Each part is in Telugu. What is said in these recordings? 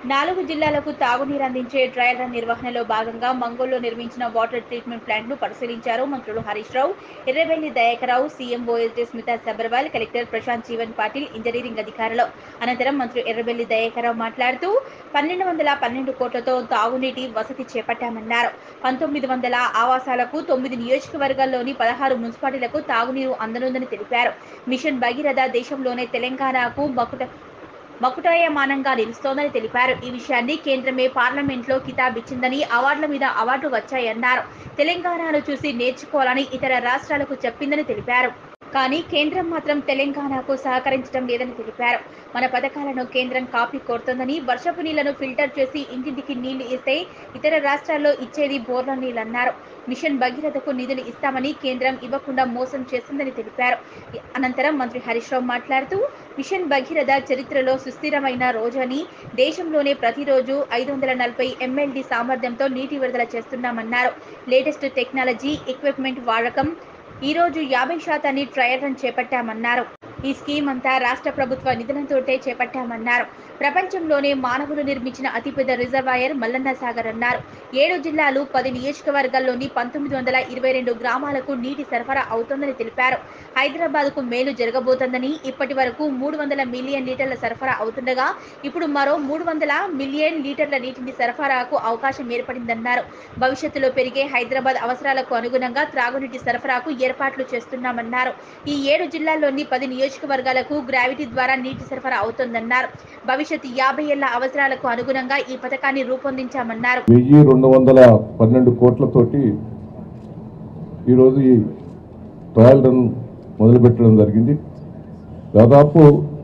నాలుగు జిల్లాలకు తాగునీరు అందించే ట్రయల్ రన్ నిర్వహణలో భాగంగా మంగోల్లో నిర్మించిన వాటర్ ట్రీట్మెంట్ ప్లాంట్ ను పరిశీలించారు మంత్రులు Harish Rao Errabelli Dayakarao CM OSD Smita Sabharwal collector Prashanth Jeevan Patil engineering అధికారులు అనంతరం మంత్రి ఎర్రబెల్లి దయాకరావు మాట్లాడుతూ పన్నెండు వందల పన్నెండు కోట్లతో తాగునీటి వసతి చేపట్టామన్నారు పంతొమ్మిది వందల ఆవాసాలకు తొమ్మిది నియోజకవర్గాల్లోని పదహారు మున్సిపాలిటీలకు తాగునీరు అందనుందని తెలిపారు మిషన్ భగీరథ దేశంలోనే తెలంగాణకు మకుట మకుటాయమానంగా నిలుస్తోందని తెలిపారు ఈ విషయాన్ని కేంద్రమే పార్లమెంట్లో కితాబిచ్చిందని అవార్డుల మీద అవార్డులు వచ్చాయన్నారు తెలంగాణను చూసి నేర్చుకోవాలని ఇతర రాష్ట్రాలకు చెప్పిందని తెలిపారు కానీ కేంద్రం మాత్రం తెలంగాణకు సహకరించడం లేదని తెలిపారు మన పథకాలను కేంద్రం కాపీ కోరుతోందని వర్షపు నీళ్లను ఫిల్టర్ చేసి ఇంటింటికి నీళ్లు ఇస్తే ఇతర రాష్ట్రాల్లో ఇచ్చేది బోర్ల నీళ్లన్నారు మిషన్ భగీరథకు నిధులు ఇస్తామని కేంద్రం ఇవ్వకుండా మోసం చేస్తుందని తెలిపారు అనంతరం మంత్రి హరీష్ రావు మాట్లాడుతూ మిషన్ భగీరథ చరిత్రలో సుస్థిరమైన రోజని దేశంలోనే ప్రతిరోజు ఐదు వందల నలభై ఎంఎల్డి సామర్థ్యంతో నీటి విడుదల చేస్తున్నామన్నారు లేటెస్ట్ టెక్నాలజీ ఎక్విప్మెంట్ వాడకం ఈ రోజు యాభై శాతాన్ని ట్రయల్ రన్ చేపట్టామన్నారు ఈ స్కీమ్ అంతా రాష్ట్ర ప్రభుత్వ నిధులతోటే చేపట్టామన్నారు ప్రపంచంలోనే మానవులు నిర్మించిన అతిపెద్ద రిజర్వాయర్ మల్లన్న సాగర్ అన్నారు ఏడు జిల్లాలు పది నియోజకవర్గాల్లోని పంతొమ్మిది వందల ఇరవై రెండు గ్రామాలకు నీటి సరఫరా అవుతోందని తెలిపారు హైదరాబాద్ కు మేలు జరగబోతోందని ఇప్పటి వరకు మూడు వందల మిలియన్ లీటర్ల సరఫరా అవుతుండగా ఇప్పుడు మరో మూడు వందల మిలియన్ లీటర్ల నీటిని సరఫరాకు అవకాశం ఏర్పడిందన్నారు భవిష్యత్తులో పెరిగే హైదరాబాద్ అవసరాలకు అనుగుణంగా త్రాగునీటి సరఫరాకు ఏర్పాట్లు చేస్తున్నామన్నారు ఈ ఏడు జిల్లాల్లోని పది నియోజకవర్గాలకు గ్రావిటీ ద్వారా నీటి సరఫరా అవుతోందన్నారు భవిష్యత్ యాభై ఏళ్ల అవసరాలకు అనుగుణంగా ఈ పథకాన్ని రూపొందించామన్నారు వెయ్యి రెండు వందల పన్నెండు కోట్లతోటి ఈరోజు ఈ ట్రయల్ రన్ మొదలుపెట్టడం జరిగింది దాదాపు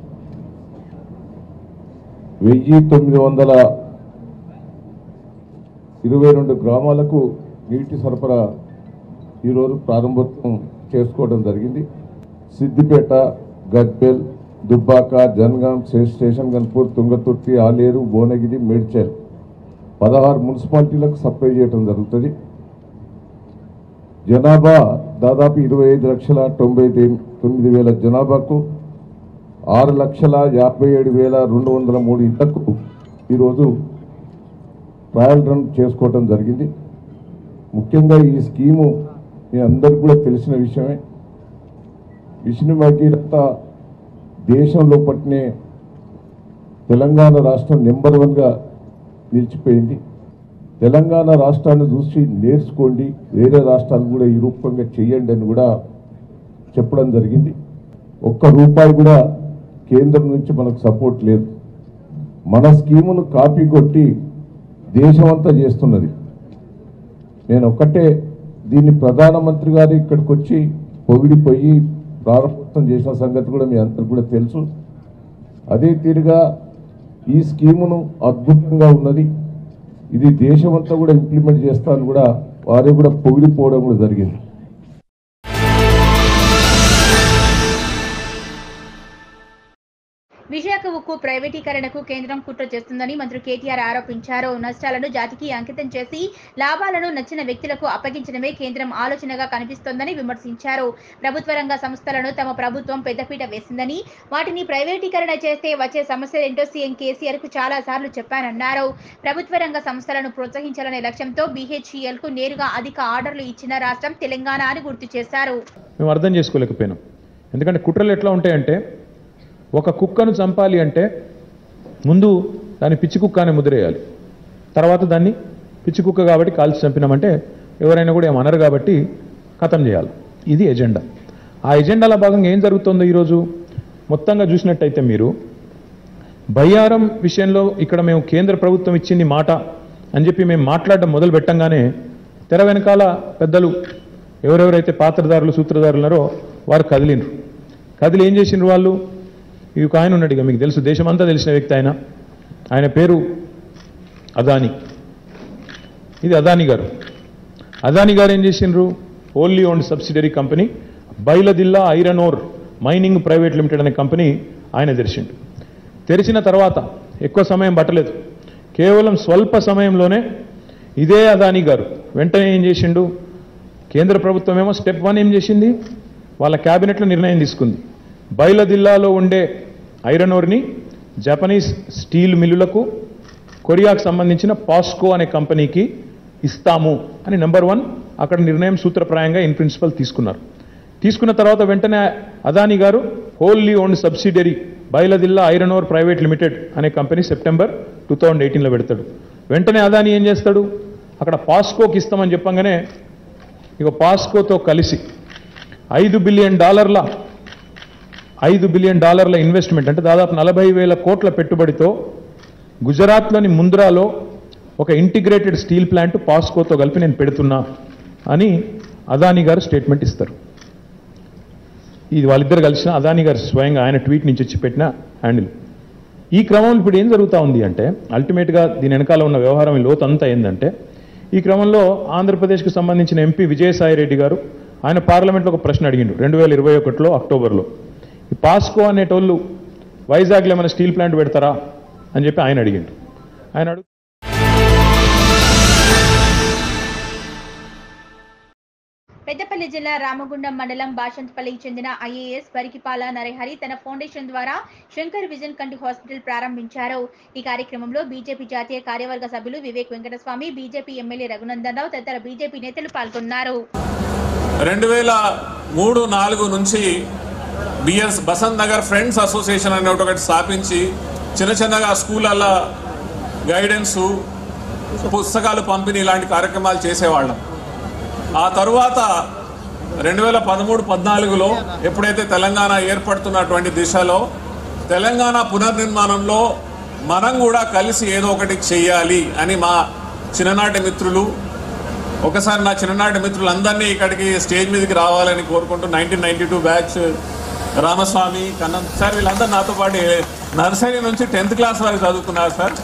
వెయ్యి తొమ్మిది వందల ఇరవై రెండు గ్రామాలకు నీటి సరఫరా ఈరోజు ప్రారంభోత్సవం చేసుకోవడం జరిగింది సిద్దిపేట గద్బెల్ దుబ్బాక జన్గాం స్టేషన్ గన్పూర్ తుంగతుర్తి ఆలేరు భువనగిరి మేడ్చల్ పదహారు మున్సిపాలిటీలకు సప్లై చేయడం జరుగుతుంది జనాభా దాదాపు ఇరవై ఐదు లక్షల తొంభై దే- తొమ్మిది వేల జనాభాకు ఆరు లక్షల యాభై ఏడు వేల రెండు వందల మూడు ఇళ్లకు ఈరోజు ట్రయల్ రన్ చేసుకోవటం జరిగింది ముఖ్యంగా ఈ స్కీము మీ అందరికి కూడా తెలిసిన విషయమే విష్ణు భగీరథ దేశంలో పట్టినే తెలంగాణ రాష్ట్రం నెంబర్ వన్గా నిలిచిపోయింది తెలంగాణ రాష్ట్రాన్ని చూసి నేర్చుకోండి వేరే రాష్ట్రాలు కూడా ఈ రూపంగా చేయండి అని కూడా చెప్పడం జరిగింది ఒక్క రూపాయి కూడా కేంద్రం నుంచి మనకు సపోర్ట్ లేదు మన స్కీమును కాపీ కొట్టి దేశమంతా చేస్తున్నది నేను ఒక్కటే దీన్ని ప్రధానమంత్రి గారు ఇక్కడికి వచ్చి పొగిడిపోయి ప్రారంభం చేసిన సంగతి కూడా మీ అందరికి కూడా తెలుసు అదే తీరుగా ఈ స్కీమును అద్భుతంగా ఉన్నది ఇది దేశమంతా కూడా ఇంప్లిమెంట్ చేస్తాను కూడా వారే కూడా పొగిడిపోవడం కూడా జరిగింది విశాఖ ఉక్కు ప్రైవేటీకరణకు కేంద్రం కుట్ర చేస్తుందని మంత్రి కేటీఆర్ ఆరోపించారు నష్టాలను జాతికి అంకితం చేసి లాభాలను నచ్చిన వ్యక్తులకు అప్పగించడమే కేంద్రం ఆలోచనగా కనిపిస్తోందని విమర్శించారు ప్రభుత్వ రంగ సంస్థలను తమ ప్రభుత్వం పెద్దపీట వేసిందని వాటిని ప్రైవేటీకరణ చేస్తే వచ్చే సమస్యలేంటో సీఎం కేసీఆర్ కు చాలా సార్లు చెప్పానన్నారు ప్రభుత్వ రంగ సంస్థలను ప్రోత్సహించాలనే లక్ష్యంతో బీహెచ్ఈఎల్ కు నేరుగా అధిక ఆర్డర్లు ఇచ్చిన రాష్ట్రం తెలంగాణ అని గుర్తు చేశారు మేము అర్థం చేసుకోలేకపోయినాం ఎందుకంటే కుట్రలు ఎట్లా ఉంటాయంటే ఒక కుక్కను చంపాలి అంటే ముందు దాన్ని పిచ్చి కుక్క అని ముద్రేయాలి తర్వాత దాన్ని పిచ్చి కుక్క కాబట్టి కాల్చి చంపినామంటే ఎవరైనా కూడా ఏమనరు కాబట్టి ఖతం చేయాలి ఇది ఎజెండా ఆ ఎజెండాలో భాగంగా ఏం జరుగుతుందో ఈరోజు మొత్తంగా చూసినట్టయితే మీరు బయ్యారం విషయంలో ఇక్కడ మేము కేంద్ర ప్రభుత్వం ఇచ్చింది మాట అని చెప్పి మేము మాట్లాడడం మొదలు పెట్టంగానే తెర వెనకాల పెద్దలు ఎవరెవరైతే పాత్రదారులు సూత్రధారులు ఉన్నారో వారు కదిలిండ్రు కదిలి ఏం చేసిండ్రు వాళ్ళు ఈ ఒక ఆయన ఉన్నాడు ఇక మీకు తెలుసు దేశమంతా తెలిసిన వ్యక్తి ఆయన ఆయన పేరు అదాని ఇది అదాని గారు అదాని గారు ఏం చేసిండ్రు only owned subsidiary company Bailadila iron ore mining private limited అనే కంపెనీ ఆయన తెరిచిండు తెరిచిన తర్వాత ఎక్కువ సమయం పట్టలేదు కేవలం స్వల్ప సమయంలోనే ఇదే అదాని గారు వెంటనే ఏం చేసిండు కేంద్ర ప్రభుత్వం ఏమో స్టెప్ వన్ ఏం చేసింది వాళ్ళ క్యాబినెట్లో నిర్ణయం తీసుకుంది బైలదిల్లాలో ఉండే ఐరన్ ఓర్ని జపనీస్ స్టీల్ మిల్లులకు కొరియాకు సంబంధించిన పాస్కో అనే కంపెనీకి ఇస్తాము అని నెంబర్ వన్ అక్కడ నిర్ణయం సూత్రప్రాయంగా ఇన్ ప్రిన్సిపల్ తీసుకున్నారు తీసుకున్న తర్వాత వెంటనే అదానీ గారు wholly owned subsidiary Bailadila iron ore private limited అనే కంపెనీ సెప్టెంబర్ టూ థౌజండ్ ఎయిటీన్లో పెడతాడు వెంటనే అదానీ ఏం చేస్తాడు అక్కడ పాస్కోకి ఇస్తామని చెప్పంగానే ఇక పాస్కోతో కలిసి ఐదు బిలియన్ డాలర్ల ఐదు బిలియన్ డాలర్ల ఇన్వెస్ట్మెంట్ అంటే దాదాపు నలభై వేల కోట్ల పెట్టుబడితో గుజరాత్లోని ముంద్రాలో ఒక ఇంటిగ్రేటెడ్ స్టీల్ ప్లాంట్ పాస్కోతో కలిపి నేను పెడుతున్నా అని అదానీ గారు స్టేట్మెంట్ ఇస్తారు ఇది వాళ్ళిద్దరు కలిసిన అదానీ గారు స్వయంగా ఆయన ట్వీట్ నుంచి వచ్చి పెట్టిన హ్యాండిల్ ఈ క్రమంలో ఇప్పుడు ఏం జరుగుతూ ఉంది అంటే అల్టిమేట్గా దీని వెనకాల ఉన్న వ్యవహారం ఈ లోతంతా ఏంటంటే ఈ క్రమంలో ఆంధ్రప్రదేశ్కి సంబంధించిన ఎంపీ విజయసాయి రెడ్డి గారు ఆయన పార్లమెంట్లో ఒక ప్రశ్న అడిగిండు రెండు వేల ఇరవై ఒకటిలో అక్టోబర్లో ఈ పాస్కో అనేటోళ్ళు వైజాగ్లో ఏమైనా స్టీల్ ప్లాంట్ పెడతారా అని చెప్పి ఆయన అడిగిండు ఆయన అడుగు పెద్దపల్లి జిల్లా రామగుండం మండలం బాషంత్పల్లికి చెందిన ఐఏఎస్ బరికిపాల నరహరి తన ఫౌండేషన్ ద్వారా శంకర్ విజన్ కంటి హాస్పిటల్ ప్రారంభించారు ఈ కార్యక్రమంలో బీజేపీ జాతీయ కార్యవర్గ సభ్యులు వివేక్ వెంకటస్వామి బీజేపీ ఎమ్మెల్యే రఘునందన్ రావు తదితర బీజేపీ నేతలు పాల్గొన్నారు రెండు వేల మూడు నాలుగు నుంచి BS Basanth Nagar friends association అనే ఒకటి స్థాపించి చిన్న చిన్నగా స్కూళ్ళల్లో గైడెన్సు పుస్తకాలు పంపిణీ ఇలాంటి కార్యక్రమాలు చేసేవాళ్ళం ఆ తరువాత రెండు వేల పదమూడు పద్నాలుగులో ఎప్పుడైతే తెలంగాణ ఏర్పడుతున్నటువంటి దిశలో తెలంగాణ పునర్నిర్మాణంలో మనం కూడా కలిసి ఏదో ఒకటి చెయ్యాలి అని మా చిన్ననాటి మిత్రులు ఒకసారి నా చిన్ననాటి మిత్రులందరినీ ఇక్కడికి స్టేజ్ మీదకి రావాలని కోరుకుంటూ nineteen ninety two batch Ramaswamy Kannam sir వీళ్ళందరూ నాతో పాటు నర్సరీ నుంచి టెన్త్ క్లాస్ వరకు చదువుకున్నారు సార్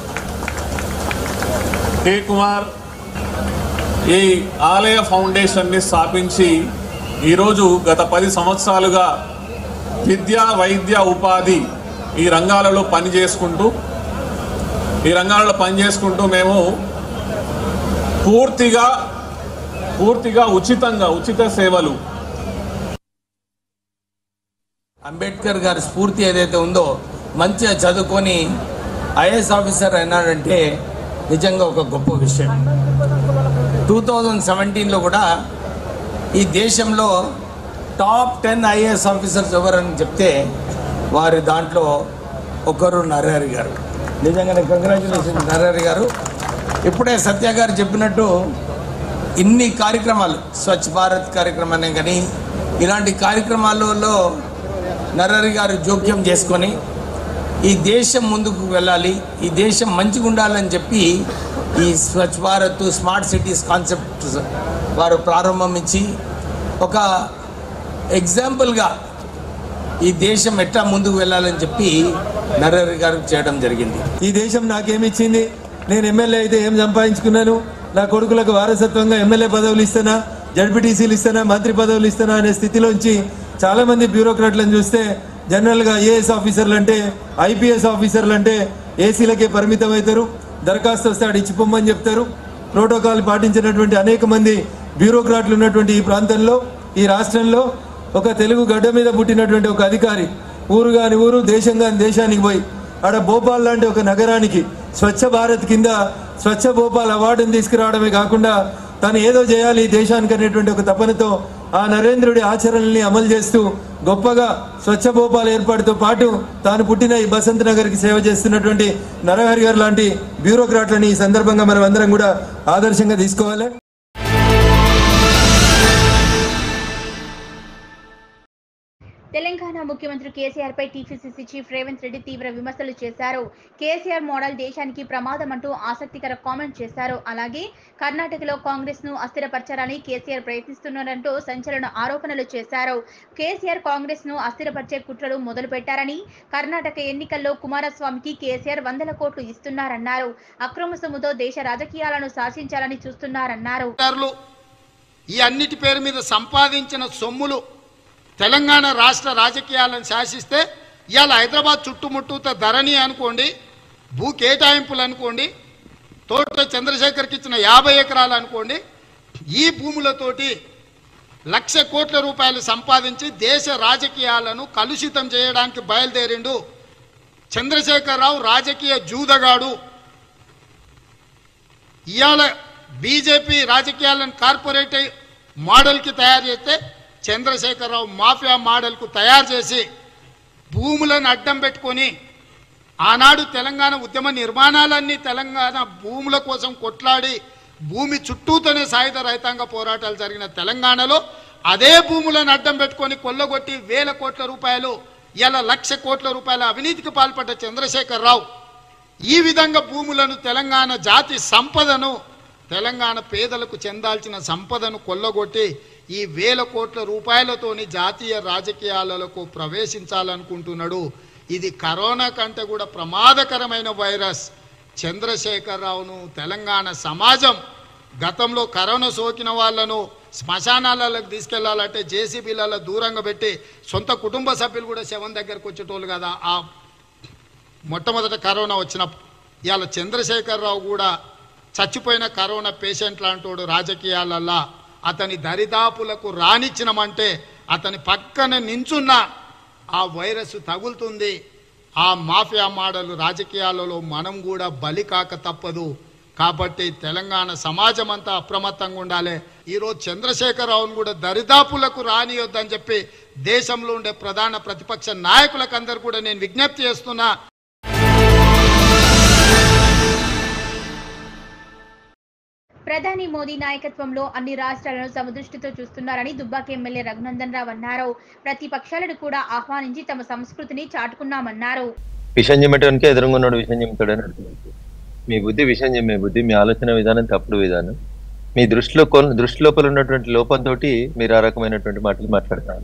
కే కుమార్ ఈ ఆలయ ఫౌండేషన్ని స్థాపించి ఈరోజు గత పది సంవత్సరాలుగా విద్య వైద్య ఉపాధి ఈ రంగాలలో పని చేసుకుంటూ ఈ రంగాలలో పని చేసుకుంటూ మేము పూర్తిగా పూర్తిగా ఉచితంగా ఉచిత సేవలు అంబేద్కర్ గారి స్ఫూర్తి ఏదైతే ఉందో మంచిగా చదువుకొని ఐఏఎస్ ఆఫీసర్ అయినాడంటే నిజంగా ఒక గొప్ప విషయం టూ థౌజండ్ సెవెంటీన్లో కూడా ఈ దేశంలో టాప్ టెన్ ఐఏఎస్ ఆఫీసర్స్ ఎవరని చెప్తే వారి దాంట్లో ఒకరు నరహరి గారు నిజంగానే కంగ్రాచులేషన్ నరహరి గారు ఇప్పుడే సత్య గారు చెప్పినట్టు ఇన్ని కార్యక్రమాలు స్వచ్ఛ భారత్ కార్యక్రమాన్ని కానీ ఇలాంటి కార్యక్రమాలలో నరహరి గారు జోక్యం చేసుకొని ఈ దేశం ముందుకు వెళ్ళాలి ఈ దేశం మంచిగా ఉండాలని చెప్పి ఈ Swachh Bharat smart cities concept వారు ప్రారంభించి ఒక ఎగ్జాంపుల్గా ఈ దేశం ఎట్లా ముందుకు వెళ్ళాలని చెప్పి నరహరి గారు చేయడం జరిగింది ఈ దేశం నాకేమిచ్చింది నేను ఎమ్మెల్యే అయితే ఏం సంపాదించుకున్నాను నా కొడుకులకు వారసత్వంగా ఎమ్మెల్యే పదవులు ఇస్తానా జడ్పీటీసీలు ఇస్తానా మంత్రి పదవులు ఇస్తానా అనే స్థితిలోంచి చాలా మంది బ్యూరోక్రాట్లను చూస్తే జనరల్గా ఐఏఎస్ ఆఫీసర్లు అంటే ఐపీఎస్ ఆఫీసర్లు అంటే ఏసీలకే పరిమితం అవుతారు దరఖాస్తు వస్తే ఆడు ఇచ్చిపోమ్మని చెప్తారు ప్రోటోకాల్ పాటించినటువంటి అనేక మంది బ్యూరోక్రాట్లు ఉన్నటువంటి ఈ ప్రాంతంలో ఈ రాష్ట్రంలో ఒక తెలుగు గడ్డ మీద పుట్టినటువంటి ఒక అధికారి ఊరు కాని ఊరు దేశం కాని దేశానికి పోయి ఆడ భోపాల్ లాంటి ఒక నగరానికి స్వచ్ఛ భారత్ కింద స్వచ్ఛ భోపాల్ అవార్డును తీసుకురావడమే కాకుండా తను ఏదో చేయాలి ఈ దేశానికి అనేటువంటి ఒక తపనతో ఆ నరేంద్రుడి ఆచరణల్ని అమలు చేస్తూ గొప్పగా స్వచ్ఛ భోపాల్ ఏర్పాటుతో పాటు తాను పుట్టిన ఈ బసంత్ నగర్కి సేవ చేస్తున్నటువంటి నరహరి గారు లాంటి బ్యూరోక్రాట్లని ఈ సందర్భంగా మనం అందరం కూడా ఆదర్శంగా తీసుకోవాలి తెలంగాణ ముఖ్యమంత్రి కేసీఆర్ పై టీపీసీసీ చీఫ్ రేవంత్ రెడ్డి తీవ్ర విమర్శలు చేశారు కేసీఆర్ మోడల్ దేశానికి ప్రమాదం అంటూ ఆసక్తికర కామెంట్ చేశారు అలాగే కర్ణాటకలో కాంగ్రెస్ ను అస్థిరపరచాలని కేసీఆర్ ప్రయత్నిస్తున్నారంటూ సంచలన ఆరోపణలు చేశారు కేసీఆర్ కాంగ్రెస్ ను అస్థిరపరిచే కుట్రలు మొదలు పెట్టారని కర్ణాటక ఎన్నికల్లో కుమారస్వామికి కేసీఆర్ వందల కోట్లు ఇస్తున్నారన్నారు అక్రమ సొమ్ముతో దేశ రాజకీయాలను శాసించాలని చూస్తున్నారన్నారు అధికారులు ఈ అన్నిటి పేరు మీద సంపాదించిన సొమ్ములు తెలంగాణ రాష్ట్ర రాజకీయాలను శాసిస్తే ఇవాళ హైదరాబాద్ చుట్టుముట్టూత ధరణి అనుకోండి భూ కేటాయింపులు అనుకోండి తోట చంద్రశేఖర్కి ఇచ్చిన యాభై ఎకరాలు అనుకోండి ఈ భూములతోటి లక్ష కోట్ల రూపాయలు సంపాదించి దేశ రాజకీయాలను కలుషితం చేయడానికి బయలుదేరిండు చంద్రశేఖరరావు రాజకీయ జూదగాడు ఇవాళ బీజేపీ రాజకీయాలను కార్పొరేట్ మోడల్కి తయారు చేస్తే చంద్రశేఖరరావు మాఫియా మోడల్కు తయారు చేసి భూములను అడ్డం పెట్టుకొని ఆనాడు తెలంగాణ ఉద్యమ నిర్మాణాలన్నీ తెలంగాణ భూముల కోసం కొట్లాడి భూమి చుట్టూతోనే సాయుధ రైతాంగ పోరాటాలు జరిగిన తెలంగాణలో అదే భూములను అడ్డం పెట్టుకొని కొల్లగొట్టి వేల కోట్ల రూపాయలు ఇలా లక్ష కోట్ల రూపాయల అవినీతికి పాల్పడ్డ చంద్రశేఖరరావు ఈ విధంగా భూములను తెలంగాణ జాతి సంపదను తెలంగాణ పేదలకు చెందాల్సిన సంపదను కొల్లగొట్టి ఈ వేల కోట్ల రూపాయలతోని జాతీయ రాజకీయాలకు ప్రవేశించాలనుకుంటున్నాడు ఇది కరోనా కంటే కూడా ప్రమాదకరమైన వైరస్ చంద్రశేఖరరావును తెలంగాణ సమాజం గతంలో కరోనా సోకిన వాళ్ళను శ్మశానాలకు తీసుకెళ్లాలంటే జేసీబీలలో దూరంగా పెట్టి సొంత కుటుంబ సభ్యులు కూడా శవం దగ్గరకు వచ్చేటోళ్ళు కదా ఆ మొట్టమొదట కరోనా వచ్చినప్పుడు ఇవాళ చంద్రశేఖరరావు కూడా చచ్చిపోయిన కరోనా పేషెంట్ లాంటోడు రాజకీయాలల్లా అతని దరిదాపులకు రానిచ్చినమంటే అతని పక్కన నించున్న ఆ వైరస్ తగులుతుంది ఆ మాఫియా మాడలు రాజకీయాలలో మనం కూడా బలి కాక తప్పదు కాబట్టి తెలంగాణ సమాజం అంతా అప్రమత్తంగా ఉండాలి ఈరోజు చంద్రశేఖరరావును కూడా దరిదాపులకు రానియొద్దని చెప్పి దేశంలో ఉండే ప్రధాన ప్రతిపక్ష నాయకులకు అందరు కూడా నేను విజ్ఞప్తి చేస్తున్నా ప్రధాని మోదీ నాయకత్వంలో అన్ని రాష్ట్రాలను సమదృష్టితో చూస్తున్నారని దుబ్బాక ఎమ్మెల్యే రఘునందన్ రావు అన్నారు ప్రతిపక్షాలను కూడా ఆహ్వానించి తమ సంస్కృతిని చాటుకున్నామన్నారు విషయం చెమ్మటానికి ఎదురుగున్నాడు విషయం చెమ్ముతాడని అర్థం. మీ బుద్ధి విషయం చెమ్మే బుద్ధి మీ ఆలోచన విధానం తప్పుడు విధానం మీ దృష్టిలో కొల్- దృష్టి లోపల ఉన్నటువంటి లోపంతో మీరు ఆ రకమైనటువంటి మాటలు మాట్లాడతారు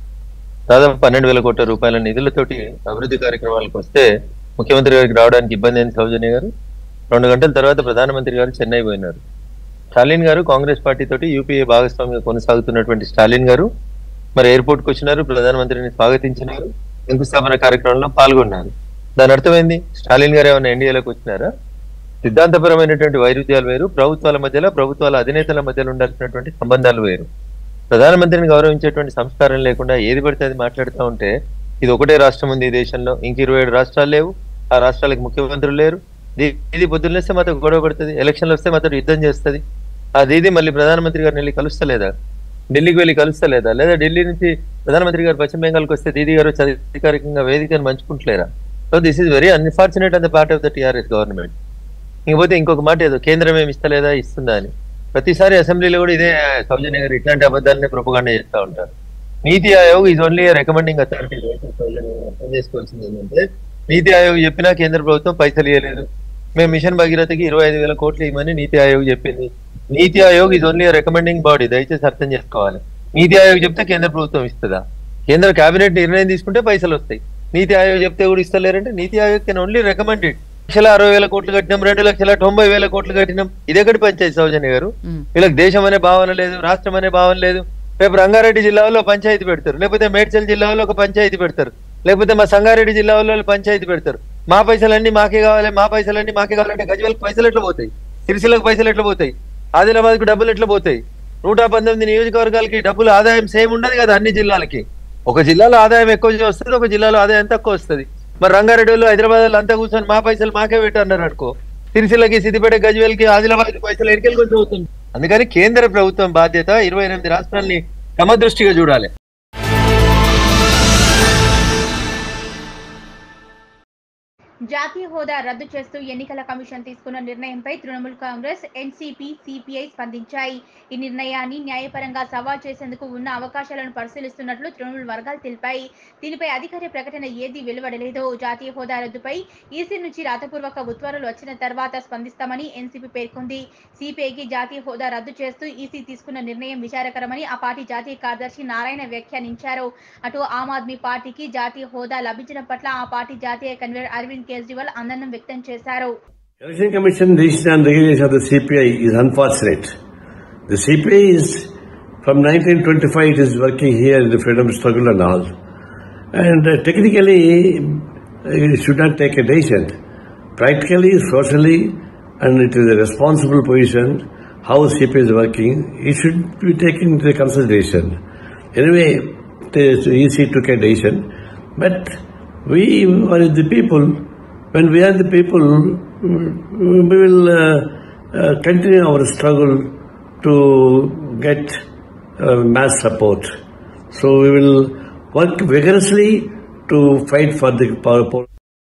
దాదాపు పన్నెండు వేల కోట్ల రూపాయల నిధులతోటి అభివృద్ధి కార్యక్రమాలకు వస్తే ముఖ్యమంత్రి గారికి రావడానికి ఇబ్బంది అయింది సౌజన్య గారు రెండు గంటల తర్వాత ప్రధానమంత్రి గారు చెన్నై పోయినారు స్టాలిన్ గారు కాంగ్రెస్ పార్టీ తోటి యూపీఏ భాగస్వామిగా కొనసాగుతున్నటువంటి స్టాలిన్ గారు మరి ఎయిర్పోర్ట్ కు వచ్చినారు ప్రధానమంత్రిని స్వాగతించినారు శంకుస్థాపన కార్యక్రమంలో పాల్గొన్నారు దాని అర్థమైంది స్టాలిన్ గారు ఏమైనా ఎన్డీఏలోకి వచ్చినారా సిద్ధాంతపరమైనటువంటి వైరుధ్యాలు వేరు ప్రభుత్వాల మధ్యలో ప్రభుత్వాల అధినేతల మధ్యలో ఉండాల్సినటువంటి సంబంధాలు వేరు ప్రధానమంత్రిని గౌరవించేటువంటి సంస్కారం లేకుండా ఏది పడితే అది మాట్లాడుతూ ఉంటే ఇది ఒకటే రాష్ట్రం ఉంది ఈ దేశంలో ఇంక ఇరవై ఏడు రాష్ట్రాలు లేవు ఆ రాష్ట్రాలకు ముఖ్యమంత్రులు లేరు దీ- ఇది పొద్దున్నేస్తే మాతో గొడవ పడుతుంది ఎలక్షన్లు వస్తే మాతో యుద్ధం చేస్తుంది ఆ దీది మళ్ళీ ప్రధానమంత్రి గారిని వెళ్ళి కలుస్తలేదా ఢిల్లీకి వెళ్ళి కలుస్తలేదా లేదా ఢిల్లీ నుంచి ప్రధానమంత్రి గారు పశ్చిమ బెంగాల్కి వస్తే దీదీ గారు వచ్చి అధికారికంగా వేదికను పంచుకుంటలేరా so this is very unfortunate on the part of the TRS government ఇంకపోతే ఇంకొక మాట ఏదో కేంద్రం ఏమి ఇస్తలేదా ఇస్తుందా అని ప్రతిసారి అసెంబ్లీలో కూడా ఇదే సౌజన్య గారు ఇట్లాంటి అబద్ధాలనే ప్రొపగాండా చేస్తూ ఉంటారు Niti Aayog is only recommending authority అర్థం చేసుకోవాల్సింది ఏంటంటే నీతి ఆయోగ్ చెప్పినా కేంద్ర ప్రభుత్వం పైసలు ఇవ్వలేదు మేము మిషన్ భగీరథకి ఇరవై ఐదు వేల కోట్లు ఇవ్వమని నీతి ఆయోగ్ చెప్పింది Niti Aayog is only recommending body దయచేసి అర్థం చేసుకోవాలి నీతి ఆయోగ్ చెప్తే కేంద్ర ప్రభుత్వం ఇస్తుందా కేంద్ర కేబినెట్ నిర్ణయం తీసుకుంటే పైసలు వస్తాయి నీతి ఆయోగ్ చెప్తే కూడా ఇస్తలేరంటే నీతి ఆయోగ్ కెన్ ఓన్లీ రికమెండెడ్ లక్షల అరవై వేల కోట్లు కట్టినాం రెండు లక్షల తొంభై వేల కోట్లు కట్టినాం ఇదెక్కడి పంచాయతీ సౌజన్య గారు వీళ్ళకి దేశం అనే భావన లేదు రాష్ట్రం అనే భావన లేదు రేపు రంగారెడ్డి జిల్లాలో పంచాయతీ పెడతారు లేకపోతే మేడ్చల్ జిల్లాలో ఒక పంచాయతీ పెడతారు లేకపోతే మా సంగారెడ్డి జిల్లాలో పంచాయతీ పెడతారు మా పైసలన్నీ మాకే కావాలి మా పైసలన్నీ మాకే కావాలంటే గజ్వేల్కి పైసలు ఎట్లా పోతాయి సిరిసిలకు పైసలు ఎట్లా పోతాయి ఆదిలాబాద్కు డబ్బులు ఎట్లా పోతాయి నూట పంతొమ్మిది నియోజకవర్గాలకి డబ్బులు ఆదాయం సేమ్ ఉండదు కదా అన్ని జిల్లాలకి ఒక జిల్లాలో ఆదాయం ఎక్కువ వస్తుంది ఒక జిల్లాలో ఆదాయం తక్కువ వస్తుంది మరి రంగారెడ్డిలో హైదరాబాద్ అంతా కూర్చొని మా పైసలు మాకే పెట్టన్నారు అనుకో సిరిసిల్లకి సిద్దిపేట గజ్వేల్కి ఆదిలాబాద్ పైసలు ఎరికెళ్ళి కొంచెం అవుతుంది అందుకని కేంద్ర ప్రభుత్వం బాధ్యత ఇరవై ఎనిమిది రాష్ట్రాల్ని సమదృష్టిగా చూడాలి జాతీయ హోదా రద్దు చేస్తూ ఎన్నికల కమిషన్ తీసుకున్న నిర్ణయంపై తృణమూల్ కాంగ్రెస్ ఎన్సీపీ సిపిఐ స్పందించాయి ఈ నిర్ణయాన్ని న్యాయపరంగా సవాల్ చేసేందుకు ఉన్న అవకాశాలను పరిశీలిస్తున్నట్లు తృణమూల్ వర్గాలు తెలిపాయి దీనిపై అధికారిక ప్రకటన ఏదీ వెలువడలేదు జాతీయ హోదా రద్దుపై ఈసీ నుంచి రాతపూర్వక ఉత్తర్వులు వచ్చిన తర్వాత స్పందిస్తామని ఎన్సీపీ పేర్కొంది సిపిఐకి జాతీయ హోదా రద్దు చేస్తూ ఈసీ తీసుకున్న నిర్ణయం విచారకరమని ఆ పార్టీ జాతీయ కార్యదర్శి నారాయణ వ్యాఖ్యానించారు అటు ఆమ్ ఆద్మీ పార్టీకి జాతీయ హోదా లభించడం పట్ల ఆ పార్టీ జాతీయ కన్వీనర్ అరవింద్ కేజ్రీవాల్ ఆనందం వ్యక్తం చేశారు Election Commission decision on regulation of the CPI is unfortunate. The CPI is from 1925 it is working here in the freedom struggle and all. And uh, technically uh, it should not take a decision. Practically, socially, and it is a responsible position how CPI is working, it should be taken into consideration. Anyway, the EC took a decision, but we are the people. When we are the people, we will uh, uh, continue our struggle to get uh, mass support. So we will work vigorously to fight for the power.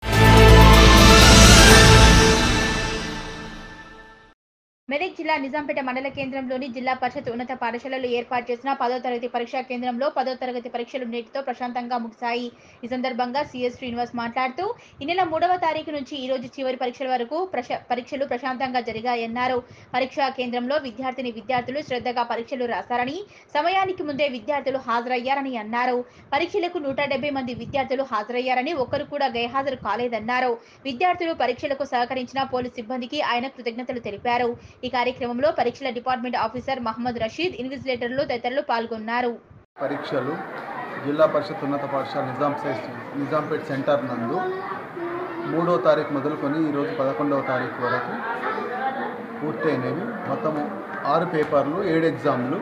Medak జిల్లా నిజాంపేట మండల కేంద్రంలోని జిల్లా పరిషత్ ఉన్నత పాఠశాలలో ఏర్పాటు చేసిన పదో తరగతి పరీక్షా కేంద్రంలో పదో తరగతి పరీక్షలు నేటితో ప్రశాంతంగా ముగిశాయి ఈ సందర్భంగా సిఎస్ శ్రీనివాస్ మాట్లాడుతూ ఈ నెల మూడవ తారీఖు నుంచి ఈ రోజు చివరి పరీక్షల వరకు ప్రశ- పరీక్షలు ప్రశాంతంగా జరిగాయన్నారు పరీక్షా కేంద్రంలో విద్యార్థిని విద్యార్థులు శ్రద్ధగా పరీక్షలు రాశారని సమయానికి ముందే విద్యార్థులు హాజరయ్యారని అన్నారు పరీక్షలకు నూట డెబ్బై మంది విద్యార్థులు హాజరయ్యారని ఒక్కరు కూడా గైహాజరు కాలేదన్నారు విద్యార్థులు పరీక్షలకు సహకరించిన పోలీస్ సిబ్బందికి ఆయన కృతజ్ఞతలు తెలిపారు ఈ కార్యక్రమంలో పరీక్షల డిపార్ట్మెంట్ ఆఫీసర్ మహమ్మద్ రషీద్ ఇన్విజిలేటర్లు తదితరులు పాల్గొన్నారు పరీక్షలు జిల్లా పరిషత్ ఉన్నత పాఠశాల నిజాం సైన్స్ నిజాంపేట్ సెంటర్ నందు మూడో తారీఖు మొదలుకొని ఈరోజు పదకొండవ తారీఖు వరకు పూర్తయినవి మొత్తము ఆరు పేపర్లు ఏడు ఎగ్జామ్లు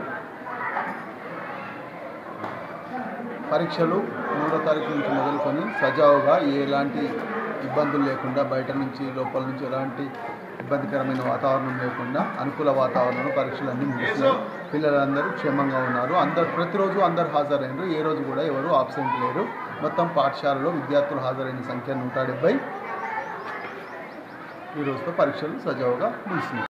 పరీక్షలు మూడో తారీఖు నుంచి మొదలుకొని సజావుగా ఎలాంటి ఇబ్బందులు లేకుండా బయట నుంచి లోపల నుంచి ఎలాంటి ఇబ్బందికరమైన వాతావరణం లేకుండా అనుకూల వాతావరణంలో పరీక్షలన్నీ ముగిసినాయి పిల్లలందరూ క్షేమంగా ఉన్నారు అందరు ప్రతిరోజు అందరు హాజరైనరు ఏ రోజు కూడా ఎవరు ఆబ్సెంట్ లేరు మొత్తం పాఠశాలలో విద్యార్థులు హాజరైన సంఖ్య నూట డెబ్బై ఈ రోజుతో పరీక్షలు సజావుగా ముగిసినాయి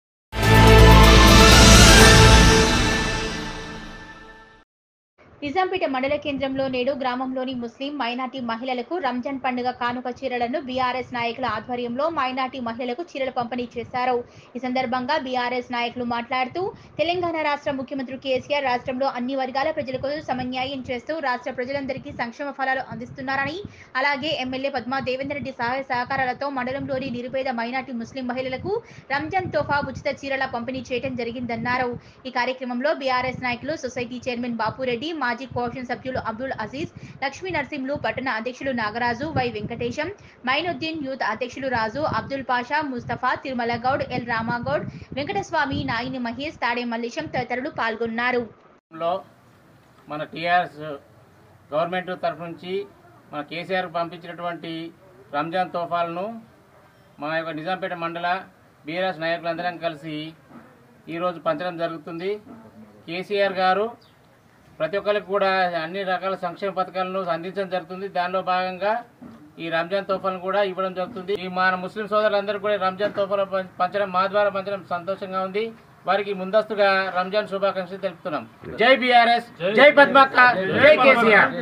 నిజాంపేట మండల కేంద్రంలో నేడు గ్రామంలోని ముస్లిం మైనార్టీ మహిళలకు రంజాన్ పండుగ కానుక చీరలను బీఆర్ఎస్ నాయకుల ఆధ్వర్యంలో మైనార్టీ మహిళలకు చీరలు పంపిణీ చేశారు ఈ సందర్భంగా బీఆర్ఎస్ నాయకులు మాట్లాడుతూ తెలంగాణ రాష్ట్ర ముఖ్యమంత్రి కేసీఆర్ రాష్ట్రంలో అన్ని వర్గాల ప్రజలకు సమన్యాయం చేస్తూ రాష్ట్ర ప్రజలందరికీ సంక్షేమ ఫలాలు అందిస్తున్నారని అలాగే ఎమ్మెల్యే పద్మా దేవేందర్ రెడ్డి సహాయ సహకారాలతో మండలంలోని నిరుపేద మైనార్టీ ముస్లిం మహిళలకు రంజాన్ తోఫా ఉచిత చీరల పంపిణీ చేయడం జరిగిందన్నారు ఈ కార్యక్రమంలో బీఆర్ఎస్ నాయకులు సొసైటీ చైర్మన్ బాపురెడ్డి మాజీ కోఆప్షన్ సభ్యులు అబ్దుల్ అజీజ్ లక్ష్మీ నరసింహులు పట్టణ అధ్యక్షులు నాగరాజు వై వెంకటేశం మైనుద్దీన్ యూత్ అధ్యక్షులు రాజు అబ్దుల్ పాషా ముస్తఫా తిరుమల గౌడ్ ఎల్ రామాగౌడ్ వెంకటస్వామి నాయిని మహేష్ తాడే మల్లేశం తదితరులు పాల్గొన్నారు లో మన టీఆర్ఎస్ గవర్నమెంట్ తరఫు నుంచి మన కేసీఆర్ పంపించినటువంటి రంజాన్ తోఫాలను మా యొక్క నిజాంపేట మండల బీఆర్ఎస్ నాయకులందరం కలిసి ఈరోజు పంచడం జరుగుతుంది కేసీఆర్ గారు ప్రతి ఒక్కరికి కూడా అన్ని రకాల సంక్షేమ పథకాలను అందించడం జరుగుతుంది దానిలో భాగంగా ఈ రంజాన్ తోఫాలను కూడా ఇవ్వడం జరుగుతుంది ఈ మన ముస్లిం సోదరులందరూ కూడా రంజాన్ తోఫాలు పం- పంచడం మా ద్వారా పంచడం సంతోషంగా ఉంది వారికి ముందస్తుగా రంజాన్ శుభాకాంక్షలు తెలుపుతున్నాం జై బీఆర్ఎస్ జై పద్మక్క జై KCR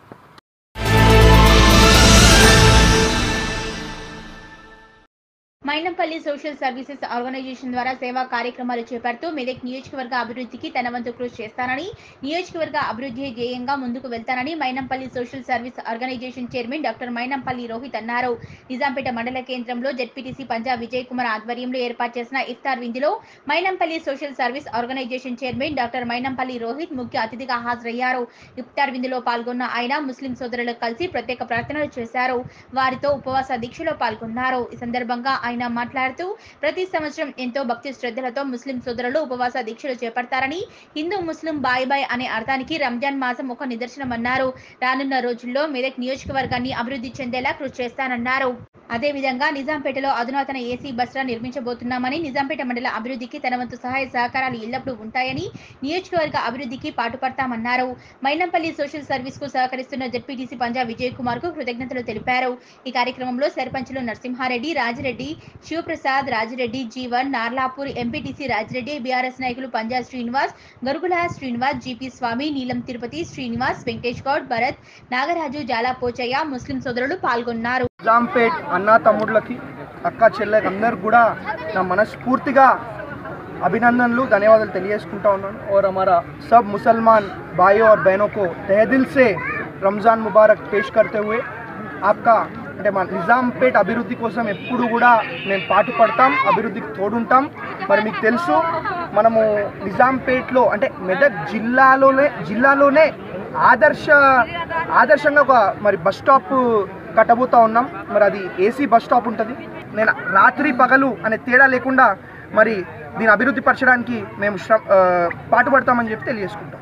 Mynampally social services organisation ద్వారా సేవా కార్యక్రమాలు చేపడుతూ మెదక్ నియోజకవర్గ అభివృద్ధికి తన వంతు కృషి చేస్తానని నియోజకవర్గ అభివృద్ధి ధ్యేయంగా ముందుకు వెళ్తానని Mynampally social service organisation chairman doctor Mynampally Rohit అన్నారు నిజాంపేట మండల కేంద్రంలో జడ్పీటీసీ పంజాబ్ విజయ్ కుమార్ ఆధ్వర్యంలో ఏర్పాటు చేసిన ఇఫ్తార్ విందులో Mynampally social service organisation chairman doctor Mynampally Rohit ముఖ్య అతిథిగా హాజరయ్యారు ఇఫ్తార్ విందులో పాల్గొన్న ఆయన ముస్లిం సోదరులకు కలిసి ప్రత్యేక ప్రార్థనలు చేశారు వారితో ఉపవాస దీక్షలో పాల్గొన్నారు ఈ సందర్భంగా ఆయన మాట్లాడుతూ ప్రతి సంవత్సరం ఎంతో భక్తి శ్రద్ధలతో ముస్లిం సోదరులు ఉపవాస దీక్షలు చేపడతారని హిందూ ముస్లిం బాయ్ బాయ్ అనే అర్థానికి రంజాన్ మాసం ఒక నిదర్శనమన్నారు రానున్న రోజుల్లో మెదక్ నియోజకవర్గాన్ని అభివృద్ధి చెందేలా కృషి చేస్తానన్నారు అదేవిధంగా నిజాంపేటలో అధునాతన ఏసీ బస్రా నిర్మించబోతున్నామని నిజాంపేట మండల అభివృద్ధికి తన వంతు సహాయ సహకారాలు ఎల్లప్పుడూ ఉంటాయని నియోజకవర్గ అభివృద్ధికి పాటుపడతామన్నారు మైనంపల్లి సోషల్ సర్వీస్ కు సహకరిస్తున్న జడ్పీటీసీ పంజాబ్ విజయ్ కుమార్ కు కృతజ్ఞతలు తెలిపారు ఈ కార్యక్రమంలో సర్పంచులు నరసింహారెడ్డి రాజిరెడ్డి శివప్రసాద్ రాజిరెడ్డి జీవన్ నార్లాపూర్ ఎంపీటీసీ రాజిరెడ్డి బీఆర్ఎస్ నాయకులు పంజాబ్ శ్రీనివాస్ గరుగుల శ్రీనివాస్ జీపీ స్వామి నీలం తిరుపతి శ్రీనివాస్ వెంకటేష్ గౌడ్ భరత్ నాగరాజు జాలా పోచయ్య ముస్లిం సోదరులు పాల్గొన్నారు నిజాంపేట్ అన్న తమ్ముళ్ళకి అక్క చెల్లెకి అందరు కూడా నా మనస్ఫూర్తిగా अभिनंदनలు ధన్యవాదాలు తెలియజేసుకుంటా ఉన్నాను और हमारा सब मुसलमान भाइयों और बहनों को तहे दिल से రంజాన్ ముబారక్ పేష్ करते हुए आपका అంటే మన నిజాంపేట్ అభివృద్ధి కోసం ఎప్పుడు కూడా మేము పాటు పడతాం అభివృద్ధికి తోడుంటాం మరి మీకు తెలుసు మనము నిజాంపేట్లో అంటే మెదక్ జిల్లాలోనే జిల్లాలోనే ఆదర్శ ఆదర్శంగా ఒక మరి బస్ స్టాప్ కట్టబోతా ఉన్నాం మరి అది ఏసీ బస్ స్టాప్ ఉంటుంది నేను రాత్రి పగలు అనే తేడా లేకుండా మరి దీని అభివృద్ధి పరచడానికి మేము శ్ర ఆ, పాటుపడతామని చెప్పి తెలియజేసుకుంటాం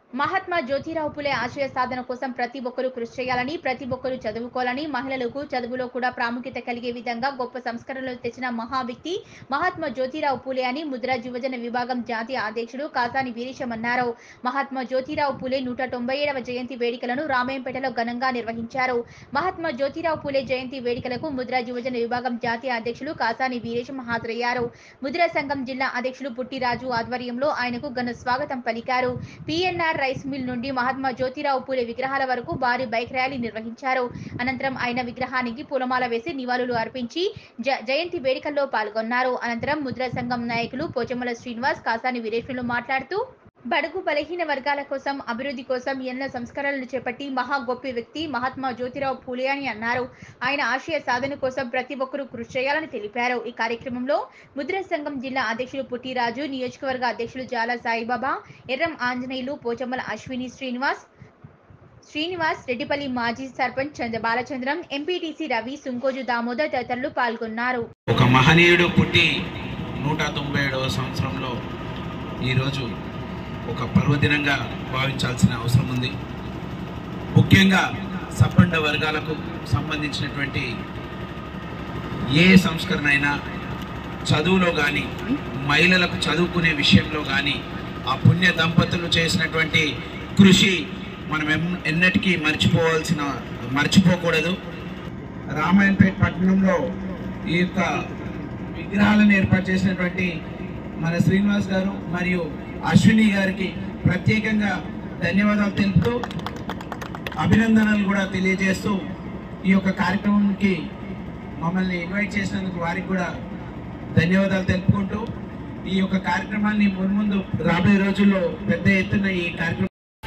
మహాత్మా జ్యోతిరావు పులే ఆశయ సాధన కోసం ప్రతి ఒక్కరూ కృషి చేయాలని ప్రతి ఒక్కరూ చదువుకోవాలని మహిళలకు చదువులో కూడా ప్రాముఖ్యత కలిగే విధంగా గొప్ప సంస్కరణలు తెచ్చిన మహా వ్యక్తి మహాత్మా జ్యోతిరావు పులే అని ముద్రా యువజన విభాగం జాతీయ అధ్యక్షుడు కాసాని వీరేశం అన్నారు మహాత్మా జ్యోతిరావు పులే నూట తొంభై ఏడవ జయంతి వేడుకలను రామాయంపేటలో ఘనంగా నిర్వహించారు మహాత్మా జ్యోతిరావు పులే జయంతి వేడుకలకు ముద్రా యువజన విభాగం జాతీయ అధ్యక్షులు కాసాని వీరేశం హాజరయ్యారు ముద్రా సంఘం జిల్లా అధ్యక్షులు పుట్టిరాజు ఆధ్వర్యంలో ఆయనకు ఘన స్వాగతం పలికారు పిఎన్ఆర్ రైస్ మిల్ నుండి మహాత్మా జ్యోతిరావు పూలే విగ్రహాల వరకు భారీ బైక్ ర్యాలీ నిర్వహించారు అనంతరం ఆయన విగ్రహానికి పూలమాల వేసి నివాళులు అర్పించి జ- జయంతి వేడుకల్లో పాల్గొన్నారు అనంతరం ముద్రా సంఘం నాయకులు పోచమ్మల శ్రీనివాస్ కాసాని వీరేశ్వరులు మాట్లాడుతూ బడుగు బలహీన వర్గాల కోసం అభివృద్ధి కోసం ఎన్నో సంస్కరణలు చేపట్టి మహా గొప్ప వ్యక్తి మహాత్మా జ్యోతిరావు పూలే అని అన్నారు ఆయన ఆశయ సాధన కోసం ప్రతి ఒక్కరూ కృషి చేయాలని తెలిపారు ఈ కార్యక్రమంలో ముద్ర సంఘం జిల్లా అధ్యక్షులు పుట్టిరాజు నియోజకవర్గ అధ్యక్షులు జాల సాయిబాబా ఎర్రం ఆంజనేయులు పోచమ్మల అశ్విని శ్రీనివాస్ శ్రీనివాస్ రెడ్డిపల్లి మాజీ సర్పంచ్ చంద్ర బాలచంద్రం ఎంపీటీసీ రవి సుంకోజు దామోదర్ తదితరులు పాల్గొన్నారు ఒక మహనీయుడు పుట్టి నూట తొంభై ఏడవ సంవత్సరంలో ఈరోజు ఒక పర్వదినంగా భావించాల్సిన అవసరం ఉంది ముఖ్యంగా సబ్బండ వర్గాలకు సంబంధించినటువంటి ఏ సంస్కరణ అయినా చదువులో కానీ మహిళలకు చదువుకునే విషయంలో కానీ ఆ పుణ్య దంపతులు చేసినటువంటి కృషి మనం ఎన్- ఎన్నటికీ మర్చిపోవాల్సిన మర్చిపోకూడదు రామాయణపేట పట్టణంలో ఈ యొక్క విగ్రహాలను ఏర్పాటు చేసినటువంటి మన శ్రీనివాస్ గారు మరియు అశ్విని గారికి ప్రత్యేకంగా ధన్యవాదాలు తెలుపుతూ అభినందనలు కూడా తెలియజేస్తూ ఈ యొక్క కార్యక్రమంకి మమ్మల్ని ఇన్వైట్ చేసినందుకు వారికి కూడా ధన్యవాదాలు తెలుపుకుంటూ ఈ యొక్క కార్యక్రమాన్ని మున్ముందు రాబోయే రోజుల్లో పెద్ద ఎత్తున ఈ కార్యక్రమం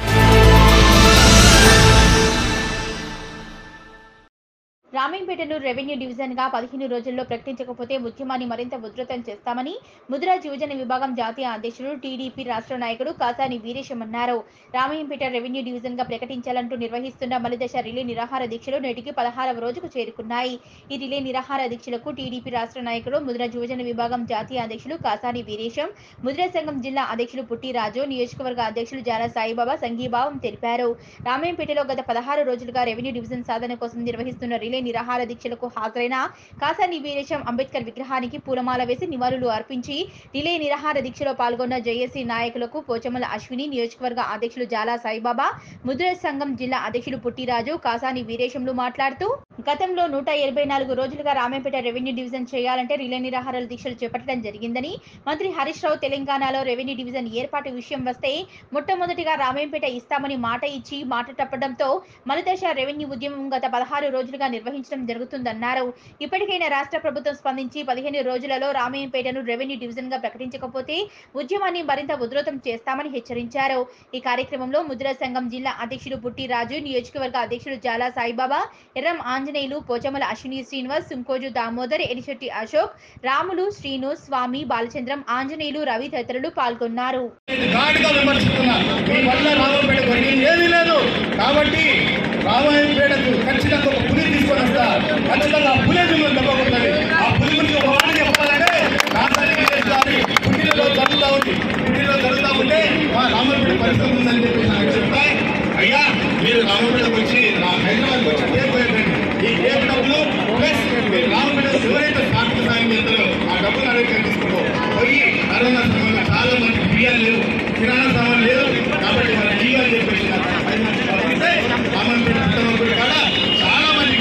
రామేంపేటను రెవెన్యూ డివిజన్ గా పదిహేను రోజుల్లో ప్రకటించకపోతే ఉద్యమాన్ని మరింత ఉధృతం చేస్తామని ముద్రా యువజన విభాగం జాతీయ అధ్యక్షుడు టీడీపీ రాష్ట్ర నాయకుడు కాసాని వీరేశం అన్నారు రామయ్యంపేట రెవెన్యూ డివిజన్ గా ప్రకటించాలంటూ నిర్వహిస్తున్న మలిదశ రిలే నిరాహార దీక్షలు నేటికి పదహారవ రోజుకు చేరుకున్నాయి ఈ రిలే నిరాహార దీక్షలకు టీడీపీ రాష్ట్ర నాయకుడు ముద్రా యువజన విభాగం జాతీయ అధ్యక్షులు కాసాని వీరేశం ముద్రా సంఘం జిల్లా అధ్యక్షులు పుట్టిరాజు నియోజకవర్గ అధ్యక్షులు జాల సాయిబాబా సంఘీభావం తెలిపారు రామయ్యంపేటలో గత పదహారు రోజులుగా రెవెన్యూ డివిజన్ సాధన కోసం నిర్వహిస్తున్న రిలే నిరాహార దీక్షలకు హాజరైన కాసాని వీరేశం అంబేద్కర్ విగ్రహానికి పూలమాల వేసి నివాళులు అర్పించి రిలే నిరాహార దీక్షలో పాల్గొన్న జేఏసీ నాయకులకు పోచమ్మల అశ్విని నియోజకవర్గ అధ్యక్షులు జాలా సాయిబాబా ముద్ర సంఘం జిల్లా అధ్యక్షులు పుట్టిరాజు కాసాని వీరేశంలు మాట్లాడుతూ గతంలో నూట ఎనభై నాలుగు రోజులుగా రామేపేట రెవెన్యూ డివిజన్ చేయాలంటే రిలే నిరాహార దీక్షలు చేపట్టడం జరిగిందని మంత్రి హరీష్ రావు తెలంగాణలో రెవెన్యూ డివిజన్ ఏర్పాటు విషయం వస్తే మొట్టమొదటిగా రామేంపేట ఇస్తామని మాట ఇచ్చి మాట తప్పడంతో మలిదశ రెవెన్యూ ఉద్యమం గత పదహారు రోజులుగా నిర్వహించడం జరుగుతుందన్నారు ఇప్పటికైనా రాష్ట్ర ప్రభుత్వం స్పందించి పదిహేను రోజులలో రామయ్యంపేటను రెవెన్యూ డివిజన్ గా ప్రకటించకపోతే ఉద్యమాన్ని మరింత ఉధృతం చేస్తామని హెచ్చరించారు ఈ కార్యక్రమంలో ముద్రా సంఘం జిల్లా అధ్యక్షుడు పుట్టి రాజు నియోజకవర్గ అధ్యక్షుడు జాలా సాయిబాబా ఎర్రం ఆంజనేయులు పోచమల అశ్విని శ్రీనివాస్ సుంకోజు దామోదర్ ఎడిశెట్టి అశోక్ రాములు శ్రీను స్వామి బాలచంద్రం ఆంజనేయులు రవి తదితరులు పాల్గొన్నారు ఘాటుగా విమర్శిస్తున్నారు మీ వల్ల రామాయపేట జరిగింది ఏమీ లేదు కాబట్టి రామాయపేటకు ఖచ్చితంగా ఒక పులి తీసుకొని వస్తా ఖచ్చితంగా ఆ పులి మిమ్మల్ని దెబ్బకొడుతుంది ఆ పులి గురించి ఒక మాట చెప్పాలంటే రాజధాని గారి పుట్టినలో జరుగుతూ ఉంది పుట్టినలో జరుగుతూ ఉంటే మా రామాయపేట పరిస్థితి ఉందని చెప్పి నాకు చెప్తా అయ్యా మీరు రామాయపేటకు వచ్చి నా హైదరాబాద్కి వచ్చి టేప్ వేయండి ఈ టేప్ డబ్బులు ప్లస్ మీరు రామాయపేట ఎవరైతే స్థానిక సాయం చేస్తారో ఆ డబ్బులు అడిగి తీసుకో పోయి కరోనా సమయంలో చాలా మంది బియ్యాలు లేవు కిరాణా సామాన్ లేదు కాబట్టి మన జీవాలు చెప్పేసి పంపిస్తే రామన్పేట ఉత్తమంపేట కాడ చాలా మంది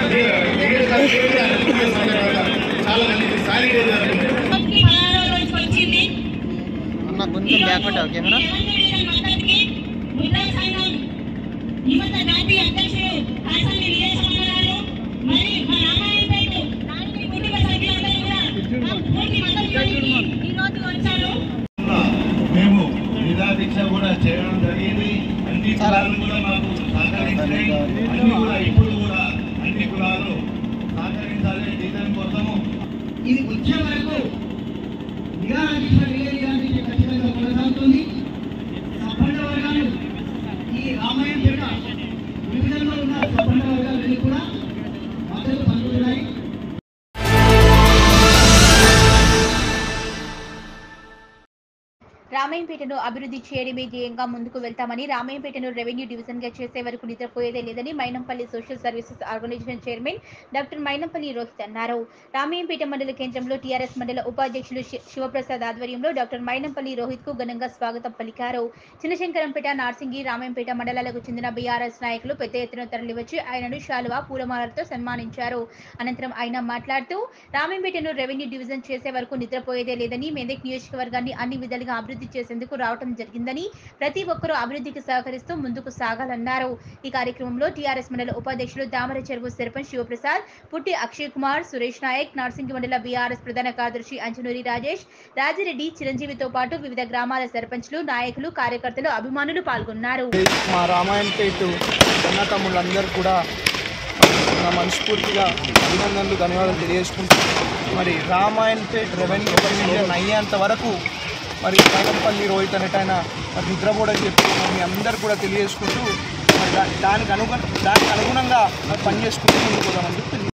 చాలా మందికి శానిటైజర్ అన్న కొంచెం బ్యాక్ పెట్టావు కెమెరా యువత జాతీయ అధ్యక్షుడు కాసాని విజయసమరాలు మరి మా రామాయణపేట నాలుగు కుటుంబ సభ్యులందరూ కూడా మాకు పూర్తి మద్దతు ఈ రోజు వచ్చారు మేము నిరాదీక్ష కూడా చేయడం జరిగింది అన్ని కులాలు కూడా మాకు సహకరించినాయి అన్ని కూడా ఇప్పుడు కూడా అన్ని కులాలు సహకరించాలి దీని కోసము ఇది వచ్చే వరకు నిరాదీక్ష నిలదీయడానికి ఖచ్చితంగా కొనసాగుతుంది సబ్బండ వర్గాలు ఈ రామాయణపేట విభజనలో ఉన్న సబ్బండ వర్గాలన్నీ కూడా మద్దతు పలుకుతున్నాయి రామాయంపేటను అభివృద్ధి చేయడమే ధ్యేయంగా ముందుకు వెళ్తామని రామాయంపేటను రెవెన్యూ డివిజన్ గా చేసే వరకు నిద్రపోయేదే లేదని Mynampally social services organisation chairman doctor Mynampally Rohit అన్నారు రామాయంపేట మండల కేంద్రంలో టీఆర్ఎస్ మండల ఉపాధ్యక్షులు శి- శివప్రసాద్ ఆధ్వర్యంలో డాక్టర్ మైనంపల్లి రోహిత్ కు ఘనంగా స్వాగతం పలికారు చిన్నశంకరంపేట నార్సింగి రామాయంపేట మండలాలకు చెందిన బీఆర్ఎస్ నాయకులు పెద్ద ఎత్తున తరలివచ్చి ఆయనను శాలువా పూలమాలలతో సన్మానించారు అనంతరం ఆయన మాట్లాడుతూ రామాయంపేటను రెవెన్యూ డివిజన్ చేసే వరకు నిద్రపోయేదే లేదని మెదక్ నియోజకవర్గాన్ని అన్ని విధాలుగా అభివృద్ధి చేసేందుకు రావటం జరిగిందని ప్రతి ఒక్కరూ అభివృద్ధికి సహకరిస్తూ ముందుకు సాగాలన్నారు ఈ కార్యక్రమంలో టీఆర్ఎస్ మండల ఉపాధ్యక్షులు దామర చెరువు సర్పంచ్ శివప్రసాద్ పుట్టి అక్షయ్ కుమార్ సురేష్ నాయక్ నార్సింగి మండల బీఆర్ఎస్ ప్రధాన కార్యదర్శి అంజనూరి రాజేష్ రాజిరెడ్డి చిరంజీవితో పాటు వివిధ గ్రామాల సర్పంచ్లు నాయకులు కార్యకర్తలు అభిమానులు పాల్గొన్నారు మా రామాయణపేట అన్న తమ్ముళ్ళందరూ కూడా నా మనస్ఫూర్తిగా అభినందనలు ధన్యవాదాలు తెలియజేసుకుంటూ మరి రామాయణపేట రెవెన్యూ డివిజన్ అయ్యేంత వరకు మరి మైనంపల్లి రోహిత్ అనేట ఆయన మరి నిద్రపోవడం చెప్పి మరి మీ అందరు కూడా తెలియజేసుకుంటూ మరి దా- దానికి అనుగు దానికి అనుగుణంగా మరి పనిచేసుకుంటూ ముందుకు పోదామని చెప్పి తెలియ-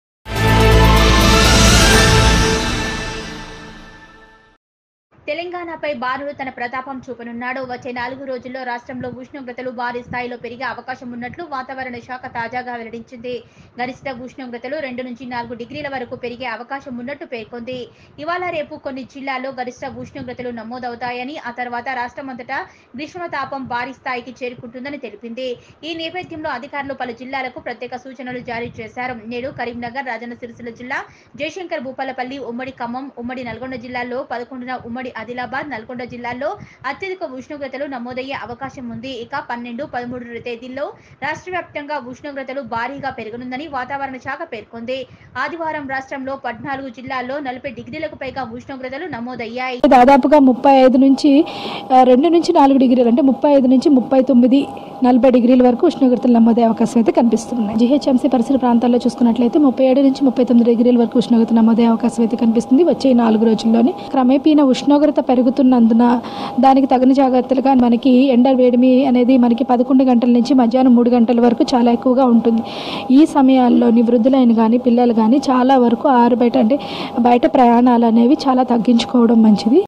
తెలంగాణపై బాలుడు తన ప్రతాపం చూపనున్నాడు వచ్చే నాలుగు రోజుల్లో రాష్ట్రంలో ఉష్ణోగ్రతలు భారీ స్థాయిలో పెరిగే అవకాశం ఉన్నట్లు వాతావరణ శాఖ తాజాగా వెల్లడించింది గరిష్ట ఉష్ణోగ్రతలు రెండు నుంచి నాలుగు డిగ్రీల వరకు పెరిగే అవకాశం ఉన్నట్టు పేర్కొంది ఇవాళ రేపు కొన్ని జిల్లాల్లో గరిష్ట ఉష్ణోగ్రతలు నమోదవుతాయని ఆ తర్వాత రాష్ట్రమంతటా గ్రీష్మ తాపం భారీ స్థాయికి చేరుకుంటుందని తెలిపింది ఈ నేపథ్యంలో అధికారులు పలు జిల్లాలకు ప్రత్యేక సూచనలు జారీ చేశారు నేడు కరీంనగర్ రాజన్న సిరిసిల్ల జిల్లా జయశంకర్ భూపాలపల్లి ఉమ్మడి ఖమ్మం ఉమ్మడి నల్గొండ జిల్లాల్లో పదకొండున ఉమ్మడి ఆదిలాబాద్ నల్గొండ జిల్లాల్లో అత్యధిక ఉష్ణోగ్రతలు నమోదయ్యే అవకాశం ఉంది ఇక పన్నెండు పదమూడు తేదీల్లో రాష్ట్ర వ్యాప్తంగా ఉష్ణోగ్రతలు భారీగా పెరగనుందని వాతావరణ శాఖ పేర్కొంది ఆదివారం రాష్ట్రంలో పద్నాలుగు జిల్లాల్లో నలభై డిగ్రీలకు పైగా ఉష్ణోగ్రతలు నమోదయ్యాయి దాదాపుగా ముప్పై ఐదు నుంచి ఆ, రెండు నుంచి నాలుగు డిగ్రీలు అంటే ముప్పై ఐదు నుంచి ముప్పై తొమ్మిది నలభై డిగ్రీల వరకు ఉష్ణోగ్రతలు నమోదయ్యే అవకాశం అయితే కనిపిస్తున్నాయి జిహెచ్ఎంసీ పరిసర ప్రాంతాల్లో చూసుకున్నట్లయితే ముప్పై ఏడు నుంచి ముప్పై తొమ్మిది డిగ్రీల వరకు ఉష్ణోగ్రత నమోదయ్యే అవకాశం అయితే కనిపిస్తుంది వచ్చే ఈ నాలుగు రోజుల్లోనే క్రమేపీన ఉష్ణోగ్రత పెరుగుతున్నందున దానికి తగిన జాగ్రత్తలుగా మనకి ఎండ వేడిమి అనేది మనకి పదకొండు గంటల నుంచి మధ్యాహ్నం మూడు గంటల వరకు చాలా ఎక్కువగా ఉంటుంది ఈ సమయాల్లోని వృద్ధులైన కానీ పిల్లలు కానీ చాలా వరకు ఆరు బయట అంటే బయట ప్రయాణాలు అనేవి చాలా తగ్గించుకోవడం మంచిది